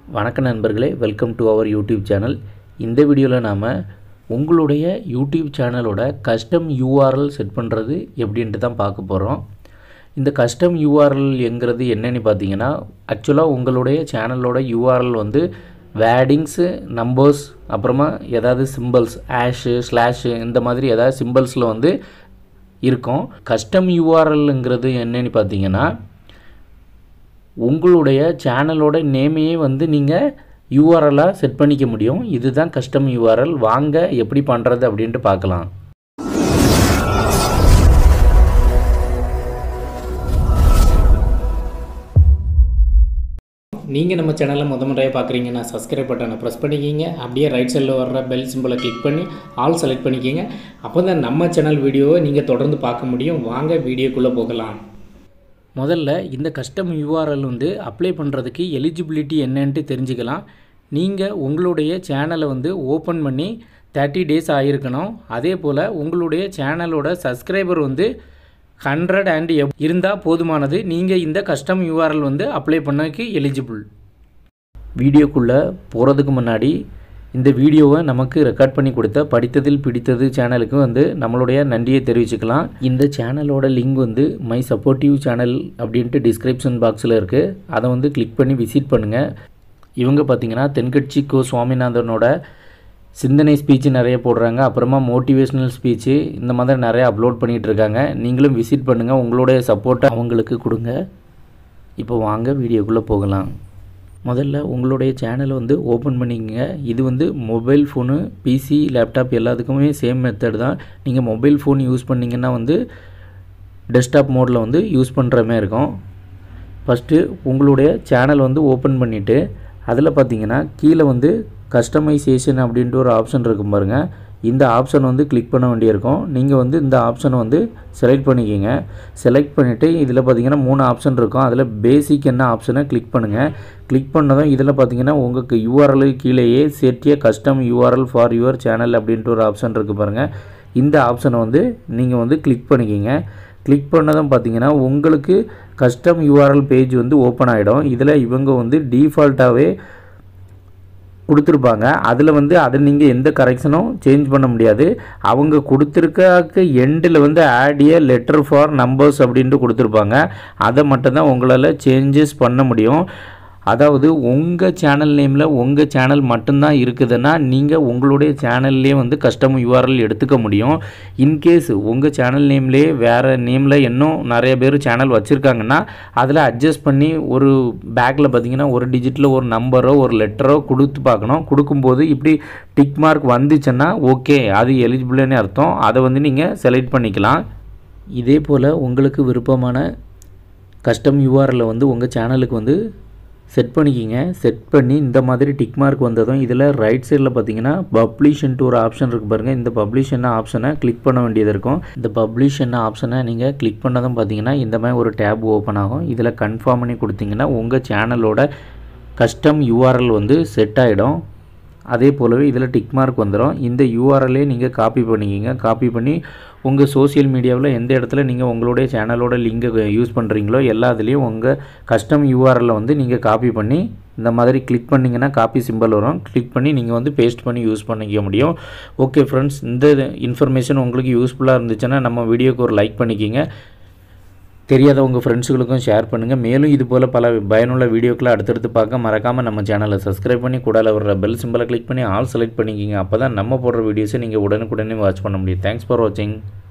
வணக்க நண்பர்களே welcome to our YouTube channel இந்த வீடியோவில் நாம் உங்களுடைய யூடியூப் சேனலோட கஸ்டம் யூஆர்எல் செட் பண்ணுறது எப்படின்ட்டு தான் பார்க்க போகிறோம் இந்த கஸ்டம் யூஆர்எல் எங்கிறது என்னன்னு பார்த்தீங்கன்னா ஆக்சுவலாக உங்களுடைய சேனலோட யூஆர்எல் வந்து வேடிங்ஸு நம்பர்ஸ் அப்புறமா ஏதாவது சிம்பிள்ஸ் ஆஷு ஸ்லாஷு இந்த மாதிரி ஏதாவது சிம்பிள்ஸில் வந்து இருக்கும் கஸ்டம் யூஆர்எல்ங்கிறது என்னன்னு பார்த்தீங்கன்னா உங்களுடைய சேனலோட நேமையே வந்து நீங்கள் யூஆர்எல்லாக செட் பண்ணிக்க முடியும் இதுதான் கஸ்டம் யூஆர்எல் வாங்க எப்படி பண்ணுறது அப்படின்ட்டு பார்க்கலாம் நீங்கள் நம்ம சேனலை முத முறையாக பார்க்குறீங்கன்னா சப்ஸ்கிரைப் பட்டனை ப்ரெஸ் பண்ணிக்கிங்க அப்படியே ரைட் சைடில் வர்ற பெல் சிம்பிளை கிளிக் பண்ணி ஆல் செலக்ட் பண்ணிக்கிங்க அப்போ தான் நம்ம சேனல் வீடியோவை நீங்கள் தொடர்ந்து பார்க்க முடியும் வாங்க வீடியோக்குள்ளே போகலாம் முதல்ல இந்த கஸ்டம் யூஆர்எல் வந்து அப்ளை பண்ணுறதுக்கு எலிஜிபிலிட்டி என்னன்ட்டு தெரிஞ்சுக்கலாம் நீங்கள் உங்களுடைய சேனலை வந்து ஓப்பன் பண்ணி தேர்ட்டி டேஸ் ஆகிருக்கணும் அதே போல் உங்களுடைய சேனலோட சப்ஸ்கிரைபர் வந்து ஹண்ட்ரட் அண்ட் எப் இருந்தால் போதுமானது நீங்கள் இந்த கஸ்டம் யூஆர்எல் வந்து அப்ளை பண்ணக்கு எலிஜிபிள் வீடியோக்குள்ளே போகிறதுக்கு முன்னாடி இந்த வீடியோவை நமக்கு ரெக்கார்ட் பண்ணி கொடுத்த படித்ததில் பிடித்தது சேனலுக்கு வந்து நம்மளுடைய நன்றியை தெரிவிச்சுக்கலாம் இந்த சேனலோட லிங்க் வந்து மை சப்போர்ட்டிவ் சேனல் அப்படின்ட்டு டிஸ்கிரிப்ஷன் பாக்ஸில் இருக்குது அதை வந்து கிளிக் பண்ணி விசிட் பண்ணுங்கள் இவங்க பார்த்தீங்கன்னா தென்கட்சி கோ சுவாமிநாதனோட சிந்தனை ஸ்பீச்சு நிறைய போடுறாங்க அப்புறமா மோட்டிவேஷ்னல் ஸ்பீச்சு இந்த மாதிரி நிறைய அப்லோட் பண்ணிகிட்டு இருக்காங்க நீங்களும் விசிட் பண்ணுங்கள் உங்களுடைய சப்போர்ட்டை அவங்களுக்கு கொடுங்க இப்போ வாங்க வீடியோக்குள்ளே போகலாம் முதல்ல உங்களுடைய சேனலை வந்து ஓப்பன் பண்ணிக்கங்க இது வந்து மொபைல் ஃபோனு பிசி லேப்டாப் எல்லாத்துக்குமே சேம் மெத்தட் தான் நீங்கள் மொபைல் ஃபோன் யூஸ் பண்ணிங்கன்னா வந்து டெஸ்க்டாப் மோடில் வந்து யூஸ் பண்ணுற மாதிரி இருக்கும் ஃபஸ்ட்டு உங்களுடைய சேனல் வந்து ஓப்பன் பண்ணிவிட்டு அதில் பார்த்தீங்கன்னா கீழே வந்து கஸ்டமைசேஷன் அப்படின்ட்டு ஒரு ஆப்ஷன் இருக்கும் பாருங்கள் இந்த ஆப்ஷன் வந்து கிளிக் பண்ண வேண்டியிருக்கும் நீங்கள் வந்து இந்த ஆப்ஷனை வந்து செலக்ட் பண்ணிக்கிங்க செலக்ட் பண்ணிவிட்டு இதில் பார்த்தீங்கன்னா மூணு ஆப்ஷன் இருக்கும் அதில் பேசிக் என்ன ஆப்ஷனை கிளிக் பண்ணுங்கள் கிளிக் பண்ணதும் இதில் பார்த்தீங்கன்னா உங்களுக்கு யூஆர்எல் கீழேயே செட்டிய custom URL for your channel அப்படின்ட்டு ஒரு ஆப்ஷன் இருக்குது பாருங்கள் இந்த ஆப்ஷனை வந்து நீங்கள் வந்து கிளிக் பண்ணிக்கிங்க கிளிக் பண்ணதும் பார்த்தீங்கன்னா உங்களுக்கு கஸ்டம் யூஆர்எல் பேஜ் வந்து ஓப்பன் ஆகிடும் இதில் இவங்க வந்து டீஃபால்ட்டாகவே கொடுத்துருப்பாங்க அதில் வந்து அதை நீங்கள் எந்த கரெக்ஷனும் சேஞ்ச் பண்ண முடியாது அவங்க கொடுத்துருக்க எண்டில் வந்து ஆடிய லெட்டர் ஃபார் நம்பர்ஸ் அப்படின்ட்டு கொடுத்துருப்பாங்க அதை மட்டும்தான் உங்களால் சேஞ்சஸ் பண்ண முடியும் அதாவது உங்கள் சேனல் நேமில் உங்கள் சேனல் மட்டும்தான் இருக்குதுன்னா நீங்கள் உங்களுடைய சேனல்லே வந்து கஸ்டம் யூஆர்எல் எடுத்துக்க முடியும் இன்கேஸ் உங்கள் சேனல் நேம்லேயே வேறு நேமில் இன்னும் நிறைய பேர் சேனல் வச்சுருக்காங்கன்னா அதில் அட்ஜஸ்ட் பண்ணி ஒரு பேக்கில் பார்த்தீங்கன்னா ஒரு டிஜிட்டில் ஒரு நம்பரோ ஒரு லெட்டரோ கொடுத்து பார்க்கணும் கொடுக்கும்போது இப்படி டிக் மார்க் வந்துச்சுன்னா ஓகே அது எலிஜிபிள்னு அர்த்தம் அதை வந்து நீங்கள் செலக்ட் பண்ணிக்கலாம் இதே போல் உங்களுக்கு விருப்பமான கஸ்டம் யூஆர்எல்லை வந்து உங்கள் சேனலுக்கு வந்து செட் பண்ணிக்கிங்க செட் பண்ணி இந்த மாதிரி டிக் மார்க் வந்ததும் இதில் ரைட் சைடில் பார்த்தீங்கன்னா பப்ளிஷ்ன்ட்டு ஒரு ஆப்ஷன் இருக்குது பாருங்கள் இந்த பப்ளிஷ் என்ன ஆப்ஷனை கிளிக் பண்ண வேண்டியது இருக்கும் இந்த பப்ளிஷ் என்ன ஆப்ஷனை நீங்கள் கிளிக் பண்ணதும் பார்த்தீங்கன்னா இந்த மாதிரி ஒரு டேப் ஓப்பன் ஆகும் இதில் கன்ஃபார்ம் பண்ணி கொடுத்தீங்கன்னா உங்கள் சேனலோட கஸ்டம் யூஆர்எல் வந்து செட் ஆகிடும் அதே போலவே இதில் டிக் மார்க் வந்துடும் இந்த யூஆர்எல்லே நீங்கள் காப்பி பண்ணிக்கிங்க காப்பி பண்ணி உங்கள் சோசியல் மீடியாவில் எந்த இடத்துல நீங்கள் உங்களுடைய சேனலோட லிங்கை யூஸ் பண்ணுறீங்களோ எல்லா இதுலேயும் உங்கள் கஸ்டம் யூஆர்எல்லை வந்து நீங்கள் காப்பி பண்ணி இந்த மாதிரி கிளிக் பண்ணிங்கன்னா காப்பி சிம்பிள் வரும் கிளிக் பண்ணி நீங்கள் வந்து பேஸ்ட் பண்ணி யூஸ் பண்ணிக்க முடியும் ஓகே ஃப்ரெண்ட்ஸ் இந்த இன்ஃபர்மேஷன் உங்களுக்கு யூஸ்ஃபுல்லாக இருந்துச்சுன்னா நம்ம வீடியோக்கு ஒரு லைக் பண்ணிக்கிங்க தெரியாத உங்கள் ஃப்ரெண்ட்ஸுகளுக்கும் ஷேர் பண்ணுங்கள் மேலும் இது போல் பல பயனுள்ள வீடியோக்களை அடுத்தடுத்து பார்க்க மறக்காமல் நம்ம சேனலை சப்ஸ்கிரைப் பண்ணி கூட வர்ற பெல் சிம்பிளை கிளிக் பண்ணி ஆல் செலக்ட் பண்ணிக்கிங்க அப்போ தான் நம்ம போடுற வீடியோஸை நீங்கள் உடனுக்குடனே வாட்ச் பண்ண முடியும் தேங்க்ஸ் ஃபார் வாட்சிங்